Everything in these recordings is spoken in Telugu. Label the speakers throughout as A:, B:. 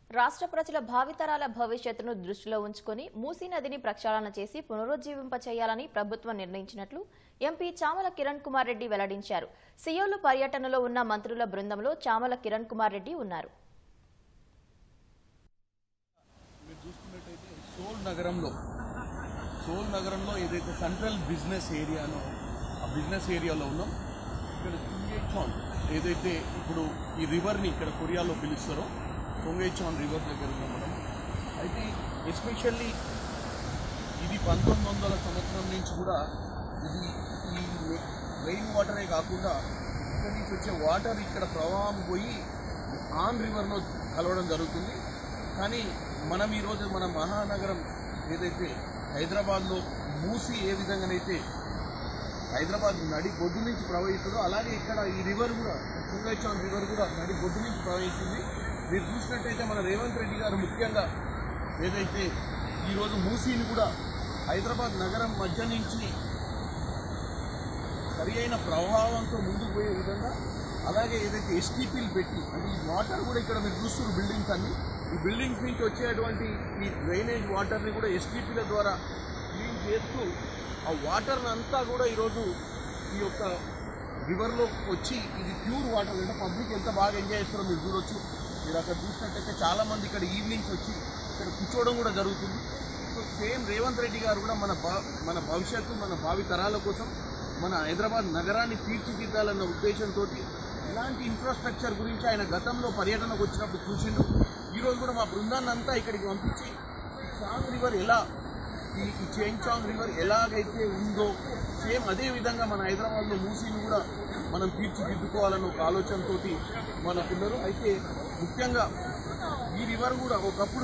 A: రాష్ట్ర ప్రజల భావితరాల భవిష్యత్తును దృష్టిలో ఉంచుకొని మూసీ నదిని ప్రక్షాళన చేసి పునరుజ్జీవింపచేయాలని ప్రభుత్వం నిర్ణయించినట్లు ఎంపీ చామల కిరణ్ కుమార్ రెడ్డి వెల్లడించారు సియోలు పర్యటనలో ఉన్న మంత్రుల బృందంలో చామల కిరణ్ కుమార్ రెడ్డి ఉన్నారు
B: మీరు చూసుకున్నట్టయితే సోల్ నగరంలో సోల్ నగరంలో ఏదైతే సెంట్రల్ బిజినెస్ ఏరియానో ఆ బిజినెస్ ఏరియాలో ఉన్నాం ఇక్కడ తుంగేచాన్ ఏదైతే ఇప్పుడు ఈ రివర్ని ఇక్కడ కొరియాలో పిలుస్తారో తుంగేచాన్ రివర్ దగ్గర ఉన్నాం మనం అయితే ఎస్పెషల్లీ ఇది పంతొమ్మిది వందల సంవత్సరం నుంచి కూడా ఇది ఈ రెయిన్ వాటరే కాకుండా ఇక్కడి నుంచి వచ్చే వాటర్ ఇక్కడ ప్రవాహం పోయి ఆన్ రివర్లో కలవడం జరుగుతుంది కానీ మనం ఈరోజు మన మహానగరం ఏదైతే హైదరాబాద్లో మూసి ఏ విధంగానైతే హైదరాబాద్ నడి బొడ్డు నుంచి ప్రవహిస్తుందో అలాగే ఇక్కడ ఈ రివర్ కూడా తుంగైచాన్ రివర్ కూడా నడి బొడ్డు నుంచి ప్రవహిస్తుంది మీరు చూసినట్టయితే మన రేవంత్ రెడ్డి గారు ముఖ్యంగా ఏదైతే ఈరోజు మూసీని కూడా హైదరాబాద్ నగరం మధ్య నుంచి సరి అయిన ప్రభావంతో ముందుకు పోయే విధంగా అలాగే ఏదైతే ఎస్టీపీలు పెట్టి అంటే ఈ వాటర్ కూడా ఇక్కడ మీరు చూస్తున్నారు బిల్డింగ్స్ అన్ని ఈ బిల్డింగ్స్ నుంచి వచ్చేటువంటి ఈ డ్రైనేజ్ వాటర్ని కూడా ఎస్టీపీల ద్వారా క్లీన్ చేస్తూ ఆ వాటర్ని అంతా కూడా ఈరోజు ఈ యొక్క రివర్లో వచ్చి ఇది ప్యూర్ వాటర్ అంటే పబ్లిక్ ఎంత బాగా ఎంజాయ్ చేస్తారో మీరు చూడొచ్చు మీరు అక్కడ చూసినట్టయితే చాలా మంది ఇక్కడ ఈవినింగ్స్ వచ్చి ఇక్కడ కూర్చోవడం కూడా జరుగుతుంది సో సేమ్ రేవంత్ రెడ్డి గారు కూడా మన భా మన భవిష్యత్తు మన భావి తరాల కోసం మన హైదరాబాద్ నగరాన్ని తీర్చిదిద్దాలన్న ఉద్దేశంతో ఇలాంటి ఇన్ఫ్రాస్ట్రక్చర్ గురించి ఆయన గతంలో పర్యటనకు వచ్చినప్పుడు చూసిండు ఈరోజు కూడా మా బృందాన్ని అంతా ఇక్కడికి పంపించి చాంగ్ రివర్ ఎలా ఈ ఈ చేంచాంగ్ రివర్ ఎలాగైతే ఉందో సేమ్ అదే విధంగా మన హైదరాబాద్లో మూసీని కూడా మనం తీర్చిదిద్దుకోవాలన్న ఒక ఆలోచనతో మనకున్నారు అయితే ముఖ్యంగా ఈ రివర్ కూడా ఒకప్పుడు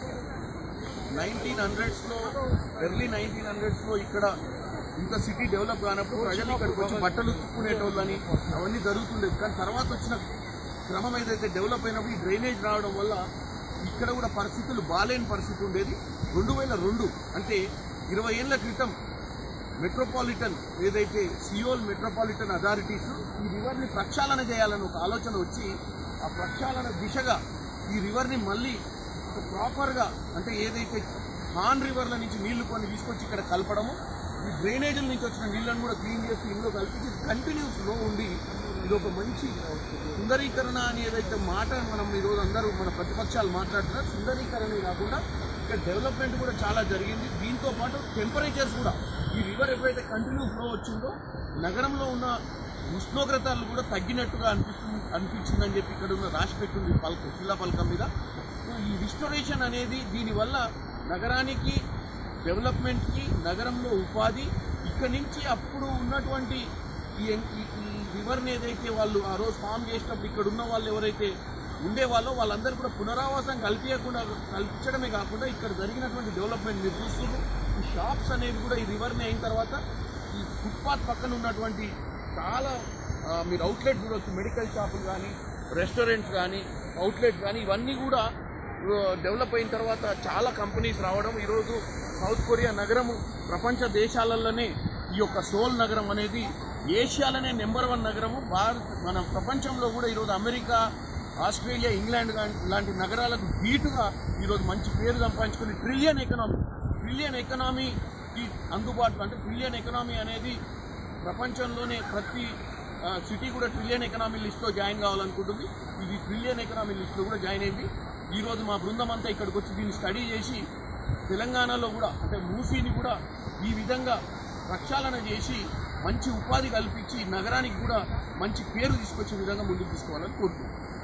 B: నైన్టీన్ హండ్రెడ్స్లో ఎర్లీ నైన్టీన్ హండ్రెడ్స్లో ఇక్కడ ఇంత సిటీ డెవలప్ కానప్పుడు ప్రజలు ఇక్కడికి వచ్చి బట్టలు ఉతుక్కునేటోళ్ళని అవన్నీ జరుగుతుండేది కానీ తర్వాత వచ్చిన క్రమం ఏదైతే డెవలప్ అయినప్పుడు ఈ డ్రైనేజ్ రావడం వల్ల ఇక్కడ కూడా పరిస్థితులు బాలేని పరిస్థితి ఉండేది రెండు వేల రెండు అంటే ఇరవై ఏళ్ల క్రితం మెట్రోపాలిటన్ ఏదైతే సియోల్ మెట్రోపాలిటన్ అథారిటీస్ ఈ రివర్ని ప్రక్షాళన చేయాలని ఒక ఆలోచన వచ్చి ఆ ప్రక్షాళన దిశగా ఈ రివర్ని మళ్ళీ ప్రాపర్గా అంటే ఏదైతే హాన్ రివర్ల నుంచి నీళ్లు కొన్ని తీసుకొచ్చి ఇక్కడ కలపడము ఈ డ్రైనేజీల నుంచి వచ్చిన నీళ్ళని కూడా క్లీన్ చేసి ఇందులో కలిపి కంటిన్యూస్ లో ఉండి ఇది ఒక మంచి సుందరీకరణ అని ఏదైతే మాట మనం ఈరోజు అందరూ మన ప్రతిపక్షాలు మాట్లాడుతున్నారు సుందరీకరణ కాకుండా ఇక్కడ డెవలప్మెంట్ కూడా చాలా జరిగింది దీంతో పాటు టెంపరేచర్స్ కూడా ఈ రివర్ ఎప్పుడైతే కంటిన్యూ ఫ్లో వచ్చిందో నగరంలో ఉన్న ఉష్ణోగ్రతలు కూడా తగ్గినట్టుగా అనిపిస్తుంది అనిపించిందని చెప్పి ఇక్కడ ఉన్న రాసి పెట్టింది పలక శిలా పలకం మీద సో ఈ రిస్టోరేషన్ అనేది దీనివల్ల నగరానికి డెవలప్మెంట్కి నగరంలో ఉపాధి ఇక్కడి నుంచి అప్పుడు ఉన్నటువంటి ఈ ఈ- ఈ రివర్ని ఏదైతే వాళ్ళు ఆ రోజు ఫామ్ చేసినప్పుడు ఇక్కడ ఉన్న వాళ్ళు ఎవరైతే ఉండేవాళ్ళో వాళ్ళందరూ కూడా పునరావాసం కల్పించకుండా కల్పించడమే కాకుండా ఇక్కడ జరిగినటువంటి డెవలప్మెంట్ మీరు చూస్తున్నారు ఈ షాప్స్ అనేవి కూడా ఈ రివర్ని అయిన తర్వాత ఈ ఫుట్పాత్ పక్కన ఉన్నటువంటి చాలా ఆ, మీరు అవుట్లెట్ చూడవచ్చు మెడికల్ షాపులు కానీ రెస్టారెంట్స్ కానీ అవుట్లెట్స్ కానీ ఇవన్నీ కూడా ఆ, డెవలప్ అయిన తర్వాత చాలా కంపెనీస్ రావడం ఈరోజు సౌత్ కొరియా నగరము ప్రపంచ దేశాలలోనే ఈ యొక్క సోల్ నగరం అనేది ఏషియాలోనే నెంబర్ వన్ నగరము భారత్ మన ప్రపంచంలో కూడా ఈరోజు అమెరికా ఆస్ట్రేలియా ఇంగ్లాండ్ గా- లాంటి నగరాలకు ధీటుగా ఈరోజు మంచి పేరు సంపాదించుకుని ట్రిలియన్ ఎకనామీ ట్రిలియన్ ఎకనామీకి అందుబాటులో అంటే ట్రిలియన్ ఎకనామీ అనేది ప్రపంచంలోనే ప్రతి ఆ, సిటీ కూడా ట్రిలియన్ ఎకనామీ లిస్ట్లో జాయిన్ కావాలనుకుంటుంది ఇది ట్రిలియన్ ఎకనామీ లిస్ట్లో కూడా జాయిన్ అయింది ఈరోజు మా బృందం అంతా ఇక్కడికి వచ్చి దీన్ని స్టడీ చేసి తెలంగాణలో కూడా అంటే మూసీని కూడా ఈ విధంగా ప్రక్షాళన చేసి మంచి ఉపాధి కల్పించి నగరానికి కూడా మంచి పేరు తీసుకొచ్చే విధంగా ముందుకు తీసుకోవాలని కోరుకుంటున్నాను